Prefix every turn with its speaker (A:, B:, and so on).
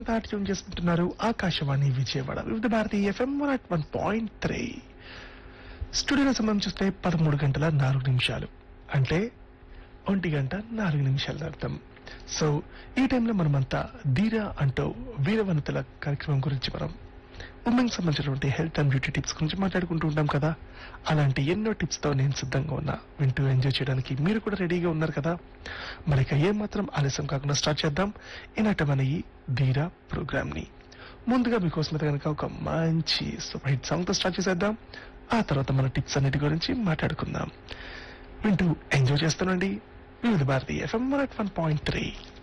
A: దాటి ట్యూన్ చేసుకుంటున్నారు Akashvani Vijayawada Vividh Bharati FM one at one point three స్టూడియోలో సమయం చూస్తే పదమూడు గంటల నాలుగు నిమిషాలు అంటే ఒంటి గంట నాలుగు నిమిషాల అర్థం సో ఈ టైంలో మనమంతా ధీరా అంటూ వీరవనితల కార్యక్రమం గురించి మనం ఉమెన్ సంబంధించినటువంటి హెల్త్ అండ్ బ్యూటీ టిప్స్ గురించి మాట్లాడుకుంటూ ఉంటాం కదా అలాంటి ఎన్నో టిప్స్ తో నేను సిద్ధంగా ఉన్నా వింటూ ఎంజాయ్ చేయడానికి మీరు కూడా రెడీగా ఉన్నారు కదా మరి ఇక ఏమాత్రం ఆలస్యం కాకుండా స్టార్ట్ చేద్దాం ఈనాట మన ఈ ధీరా ప్రోగ్రామ్ ని ముందుగా మీకోసం అయితే కనుక ఒక మంచి సూపర్ హిట్ సాంగ్ తో స్టార్ట్ చేసేద్దాం ఆ తర్వాత మన టిప్స్ అన్నిటి గురించి మాట్లాడుకుందాం వింటూ ఎంజాయ్ చేస్తానండి Vividh Bharati FM one point three